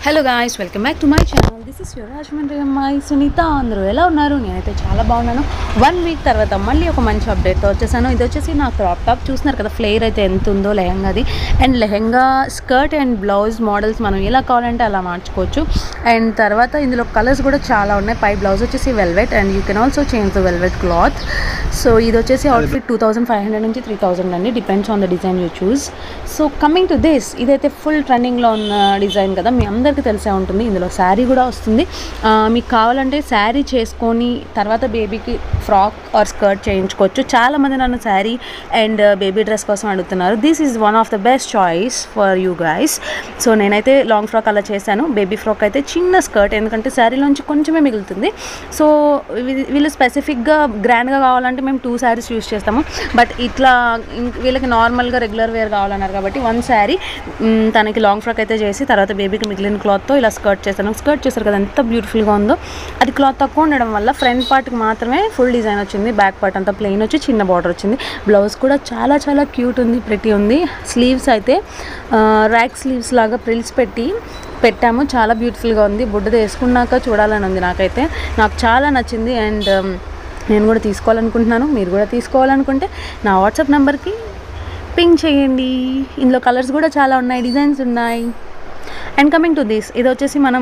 hello guys welcome back to my channel this is your Rajahmundry అమ్మాయి సునీత అందరూ ఎలా ఉన్నారు నేనైతే చాలా బాగున్నాను వన్ వీక్ తర్వాత మళ్ళీ ఒక మంచి అప్డేట్తో వచ్చేసాను ఇది వచ్చేసి నా క్రాప్ టాప్ చూస్తున్నారు కదా ఫ్లేర్ అయితే ఎంత ఉందో లెహంగాది and lehenga skirt and blouse models మనం ఎలా కావాలంటే అలా మార్చుకోవచ్చు అండ్ తర్వాత ఇందులో కలర్స్ కూడా చాలా ఉన్నాయి పై బ్లౌజ్ వచ్చేసి velvet and you can also change the velvet cloth so ఇది వచ్చేసి outfit two thousand five hundred నుంచి త్రీ థౌసండ్ అండి depends on the design you choose so coming to this ఇదైతే ఫుల్ ట్రెండింగ్లో ఉన్న డిజైన్ కదా మీ అందరికీ తెలిసే ఉంటుంది ఇందులో శారీ కూడా వస్తుంది ఆ, మీకు కావాలంటే శారీ చేసుకొని తర్వాత బేబీకి ఫ్రాక్ ఆర్ స్కర్ట్ చేయించుకోవచ్చు చాలామంది నన్ను శారీ అండ్ బేబీ డ్రెస్ కోసం అడుగుతున్నారు this is one of the best choice for you guys so నేనైతే లాంగ్ ఫ్రాక్ అలా చేశాను బేబీ ఫ్రాక్ అయితే చిన్న స్కర్ట్ ఎందుకంటే శారీలోంచి కొంచెమే మిగులుతుంది సో వీ- వీళ్ళు స్పెసిఫిక్గా గ్రాండ్గా కావాలంటే మేము టూ శారీస్ యూస్ చేస్తాము బట్ ఇట్లా ఇం- వీళ్ళకి నార్మల్గా రెగ్యులర్ వేర్ కావాలన్నారు కాబట్టి వన్ శారీ మ్, తనకి లాంగ్ ఫ్రాక్ అయితే చేసి తర్వాత బేబీకి మిగిలిన క్లాత్తో ఇలా స్కర్ట్ చేస్తాను స్కర్ట్ చేస్తారు కదా ఎంత బ్యూటిఫుల్గా ఉందో అది క్లాత్ తక్కువ ఉండడం వల్ల ఫ్రంట్ పార్ట్కి మాత్రమే ఫుల్ డిజైన్ వచ్చింది బ్యాక్ పార్ట్ అంతా ప్లెయిన్ వచ్చి చిన్న బార్డర్ వచ్చింది బ్లౌజ్ కూడా చాలా చాలా క్యూట్ ఉంది ప్రిటీ ఉంది స్లీవ్స్ అయితే ర్యాక్ స్లీవ్స్ లాగా ప్రిల్స్ పెట్టి పెట్టాము చాలా బ్యూటిఫుల్గా ఉంది బుడ్డది వేసుకున్నాక చూడాలని ఉంది నాకైతే నాకు చాలా నచ్చింది అండ్ నేను కూడా తీసుకోవాలనుకుంటున్నాను మీరు కూడా తీసుకోవాలనుకుంటే నా వాట్సాప్ నెంబర్కి పింక్ చేయండి ఇందులో కలర్స్ కూడా చాలా ఉన్నాయి డిజైన్స్ ఉన్నాయి అండ్ కమింగ్ టు దిస్ ఇది వచ్చేసి మనం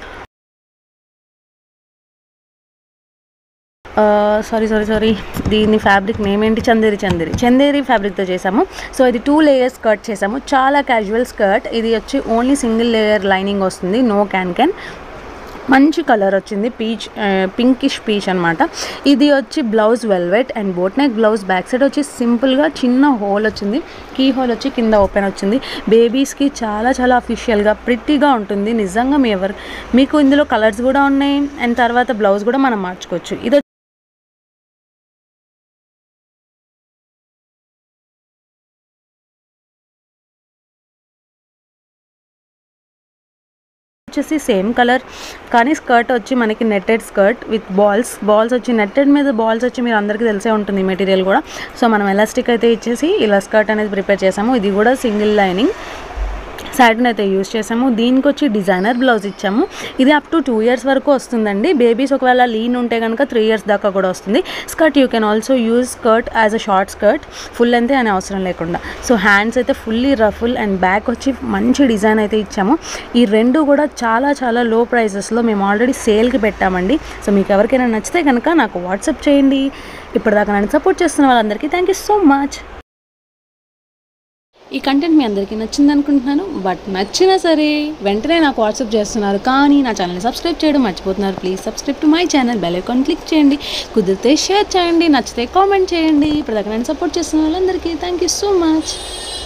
సారీ సారీ సారీ దీని ఫ్యాబ్రిక్ నేమ్ ఏంటి చందేరి చందేరి చందేరి ఫ్యాబ్రిక్తో చేసాము సో ఇది టూ లేయర్స్ స్కర్ట్ చేసాము చాలా క్యాజువల్ స్కర్ట్ ఇది వచ్చి ఓన్లీ సింగిల్ లేయర్ లైనింగ్ వస్తుంది నో క్యాన్ క్యాన్ మంచి కలర్ వచ్చింది పీచ్ పింకిష్ పీచ్ అనమాట ఇది వచ్చి blouse velvet and boat neck blouse back side వచ్చి సింపుల్గా చిన్న హోల్ వచ్చింది కీ హోల్ వచ్చి కింద ఓపెన్ వచ్చింది బేబీస్కి చాలా చాలా అఫీషియల్గా ప్రిట్టీగా ఉంటుంది నిజంగా మీ ఎవరు మీకు ఇందులో కలర్స్ కూడా ఉన్నాయి అండ్ తర్వాత బ్లౌజ్ కూడా మనం మార్చుకోవచ్చు ఇది వచ్చేసి సేమ్ కలర్ కానీ స్కర్ట్ వచ్చి మనకి netted skirt with balls balls వచ్చి నెట్టెడ్ మీద బాల్స్ వచ్చి మీరు అందరికీ తెలిసే ఉంటుంది మెటీరియల్ కూడా సో మనం ఎలాస్టిక్ అయితే ఇచ్చేసి ఇలా స్కర్ట్ అనేది ప్రిపేర్ చేసాము ఇది కూడా సింగిల్ లైనింగ్ సాటిన్ అయితే యూస్ చేసాము దీనికి వచ్చి డిజైనర్ బ్లౌజ్ ఇచ్చాము ఇది అప్ టు టూ ఇయర్స్ వరకు వస్తుందండి బేబీస్ ఒకవేళ లీన్ ఉంటే కనుక త్రీ ఇయర్స్ దాకా కూడా వస్తుంది skirt you can also use skirt as a short skirt full అంతే అనే అవసరం లేకుండా సో హ్యాండ్స్ అయితే ఫుల్లీ రఫుల్ అండ్ బ్యాక్ వచ్చి మంచి డిజైన్ అయితే ఇచ్చాము ఈ రెండు కూడా చాలా చాలా లో ప్రైజెస్లో మేము ఆల్రెడీ సేల్కి పెట్టామండి సో మీకు ఎవరికైనా నచ్చితే కనుక నాకు వాట్సాప్ చేయండి ఇప్పటిదాకా నన్ను సపోర్ట్ చేస్తున్న వాళ్ళందరికీ థ్యాంక్ యూ సో మచ్ ఈ కంటెంట్ మీ అందరికీ నచ్చింది అనుకుంటున్నాను బట్ నచ్చినా సరే వెంటనే నాకు వాట్సాప్ చేస్తున్నారు కానీ నా ఛానల్ని సబ్స్క్రైబ్ చేయడం మర్చిపోతున్నారు please subscribe to my channel bell icon click చేయండి కుదిరితే షేర్ చేయండి నచ్చితే కామెంట్ చేయండి ఇప్పుడు దాకా నన్ను సపోర్ట్ చేస్తున్న వాళ్ళందరికీ థ్యాంక్ యూ సో మచ్